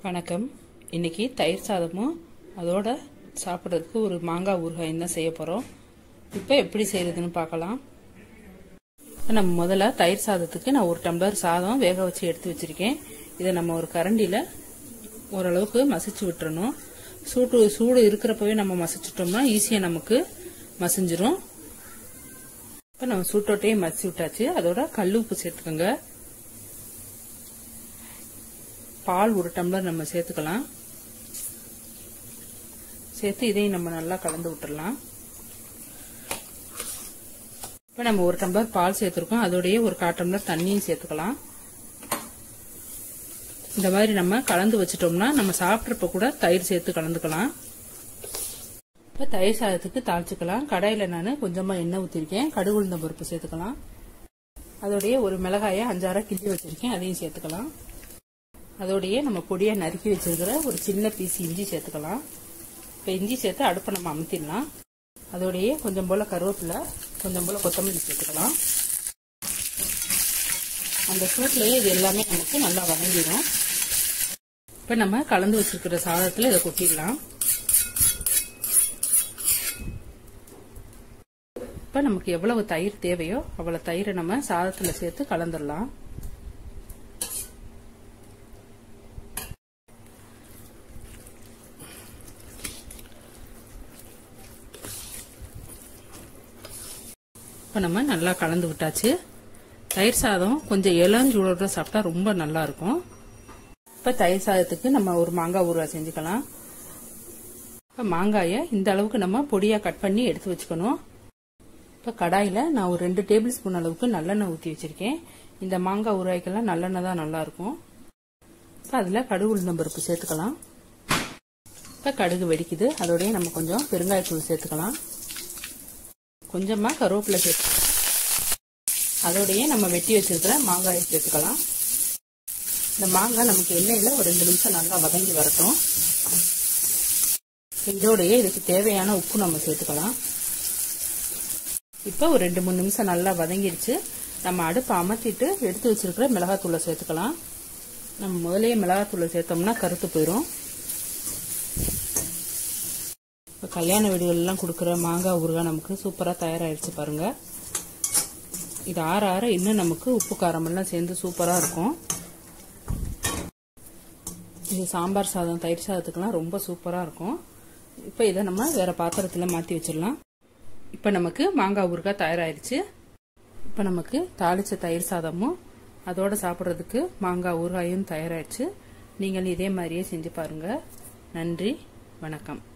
வணக்கம் இன்னைக்கு தயிர் சாதமும் அதோட சாப்பிட்றதுக்கு ஒரு மாங்காய் ஊறுகாயும் தான் செய்ய போகிறோம் இப்போ எப்படி செய்யறதுன்னு பார்க்கலாம் இப்ப நம்ம முதல்ல தயிர் சாதத்துக்கு நான் ஒரு டம்ளர் சாதம் வேக வச்சு எடுத்து வச்சிருக்கேன் இதை நம்ம ஒரு கரண்டியில் ஓரளவுக்கு மசிச்சு விட்டுறணும் சூட்டு சூடு இருக்கிறப்பவே நம்ம மசிச்சிட்டோம்னா ஈஸியாக நமக்கு மசிஞ்சிரும் இப்போ நம்ம சூட்டோட்டையே மசிச்சு விட்டாச்சு அதோட கல் உப்பு சேர்த்துக்கோங்க பால் ஒரு டம்ளர் நம்ம சேர்த்துக்கலாம் சேர்த்து இதையும் நம்ம நல்லா கலந்து விட்டுறலாம் இப்போ நம்ம ஒரு டம்ளர் பால் சேர்த்துருக்கோம் அதோடய ஒரு கால் டம்ளர் தண்ணியும் சேர்த்துக்கலாம் இந்த மாதிரி நம்ம கலந்து வச்சிட்டோம்னா நம்ம சாப்பிட்றப்ப கூட தயிர் சேர்த்து கலந்துக்கலாம் இப்போ தயிர் சாதத்துக்கு தாளிச்சுக்கலாம் கடாயில் நான் கொஞ்சமாக எண்ணெய் ஊற்றிருக்கேன் கடுகு உளுந்த பருப்பு சேர்த்துக்கலாம் அதோடைய ஒரு மிளகாயை அஞ்சாறு கிள்ளி வச்சிருக்கேன் அதையும் சேர்த்துக்கலாம் அதோடையே நம்ம பொடியாக நறுக்கி வச்சிருக்கிற ஒரு சின்ன பீஸ் இஞ்சி சேர்த்துக்கலாம் இப்போ இஞ்சி சேர்த்து அடுப்பை நம்ம அமுத்திடலாம் அதோடையே கொஞ்சம் போல் கருவேப்பிலை கொஞ்சம் போல் கொத்தமல்லி சேர்த்துக்கலாம் அந்த சூட்லேயே இது எல்லாமே நமக்கு நல்லா வதங்கிடும் இப்போ நம்ம கலந்து வச்சிருக்கிற சாதத்தில் இதை கொட்டிடலாம் இப்போ நமக்கு எவ்வளவு தயிர் தேவையோ அவ்வளோ தயிரை நம்ம சாதத்தில் சேர்த்து கலந்துடலாம் இப்போ நம்ம நல்லா கலந்து விட்டாச்சு தயிர் சாதம் கொஞ்சம் இளஞ்சூடோட சாப்பிட்டா ரொம்ப நல்லா இருக்கும் இப்போ தயிர் சாதத்துக்கு நம்ம ஒரு மாங்காய் ஊறுகாய் செஞ்சுக்கலாம் இப்போ மாங்காயை இந்த அளவுக்கு நம்ம பொடியாக கட் பண்ணி எடுத்து வச்சுக்கணும் இப்போ கடாயில் நான் ஒரு ரெண்டு டேபிள் ஸ்பூன் அளவுக்கு நல்லெண்ணெய் ஊற்றி வச்சிருக்கேன் இந்த மாங்காய் ஊறுகாய்க்கெல்லாம் நல்லெண்ணெய் தான் நல்லா இருக்கும் இப்போ அதில் கடுகு உளுந்தம் பருப்பு சேர்த்துக்கலாம் இப்போ கடுகு வெடிக்குது அதோடய நம்ம கொஞ்சம் பெருங்காயத்தூள் சேர்த்துக்கலாம் கொஞ்சமாக கருவேப்பிலை சேர்த்து அதோடையே நம்ம வெட்டி வச்சிருக்கிற மாங்காயை சேர்த்துக்கலாம் இந்த மாங்காய் நமக்கு எண்ணெயில் ஒரு ரெண்டு நிமிஷம் நல்லா வதங்கி வரட்டும் இதோடையே இதுக்கு தேவையான உப்பு நம்ம சேர்த்துக்கலாம் இப்போ ஒரு ரெண்டு மூணு நிமிஷம் நல்லா வதங்கிடுச்சு நம்ம அடுப்பை அமர்த்திட்டு எடுத்து வச்சிருக்கிற மிளகாத்தூளை சேர்த்துக்கலாம் நம்ம முதலே மிளகாத்தூளை சேர்த்தோம்னா கருத்து போயிடும் இப்போ கல்யாண வீடுகள்லாம் கொடுக்குற மாங்காய் ஊறுகாய் நமக்கு சூப்பராக தயாராகிடுச்சு பாருங்க இது ஆற ஆற இன்னும் நமக்கு உப்பு காரமெல்லாம் சேர்ந்து சூப்பராக இருக்கும் இது சாம்பார் சாதம் தயிர் சாதத்துக்கெல்லாம் ரொம்ப சூப்பராக இருக்கும் இப்போ இதை நம்ம வேற பாத்திரத்தில் மாற்றி வச்சிடலாம் இப்போ நமக்கு மாங்காய் ஊறுகாய் தயாராகிடுச்சு இப்போ நமக்கு தாளிச்ச தயிர் சாதமும் அதோட சாப்பிட்றதுக்கு மாங்காய் ஊறுகாயும் தயாராகிடுச்சு நீங்கள் இதே மாதிரியே செஞ்சு பாருங்கள் நன்றி வணக்கம்